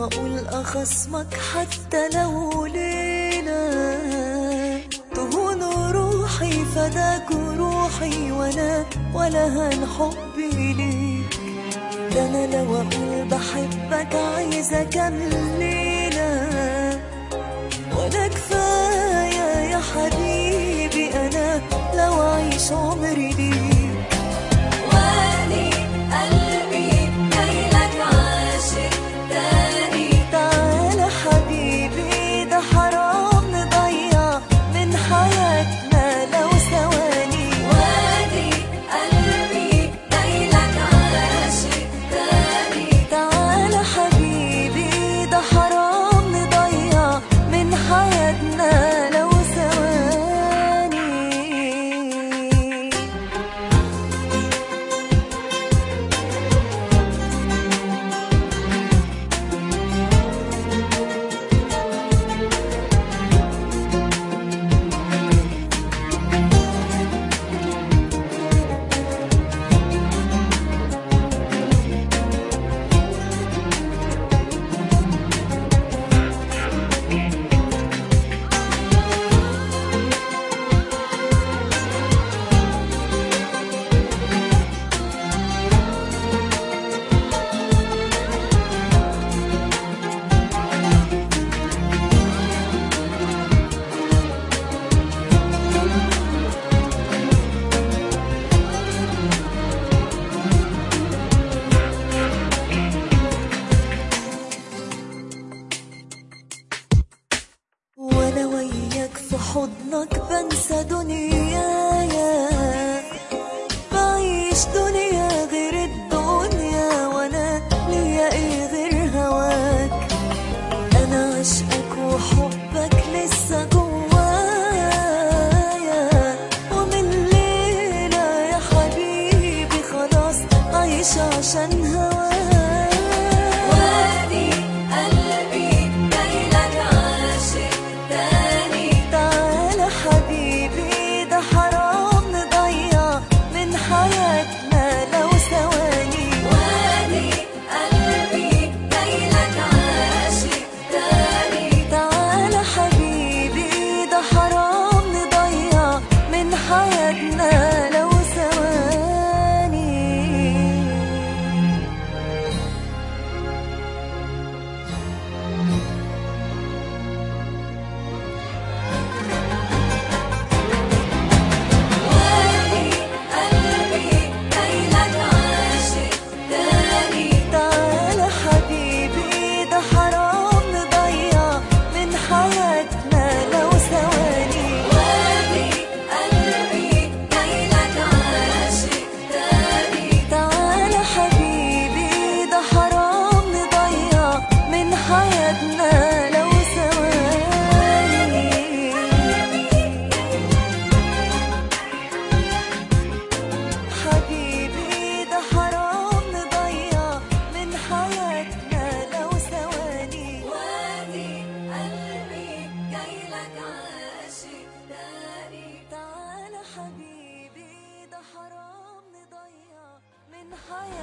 هقول أخصمك حتى لو ليلة تهون روحي فداك روحي وانا ولا هان حبي ليك ده انا لو اقول بحبك عايزة كامل ليلة ولا كفاية يا حبيبي انا لو اعيش عمري ليك وادي قلبي جايلك عاشق تاني تعالى حبيبي ده حرام نضيع من حياتنا لو ثواني وادي قلبي جايلك عاشق تاني تعالى حبيبي ده حرام نضيع من حياتنا لو ثواني وانا وياك في حضنك بنسى دنيايا بعيش دنيا غير الدنيا وانا ليا ايه غير هواك انا عشقك وحبك لسه جوايا ومن ليلة يا حبيبي خلاص عايش عشان هواك وادي قلبي جايلك عاشق تاني تعالى حبيبي ده حرام نضيع من حياتنا لو ثواني وادي قلبي جايلك عاشق تاني تعالى حبيبي ده حرام نضيع من حياتنا لو ثواني وادي قلبي جايلك عاشق تاني تعالى حبيبي ده حرام نضيع من حياتنا لو ثواني وادي قلبي جايلك عاشق تاني تعالى حبيبي ده حرام نضيع من حياتنا لو ثواني حبيبي ده حرام نضيع من حياتنا لو ثواني وادي قلبي جايلك عاشق تاني تعالى حبيبي ده حرام نضيع من حياتنا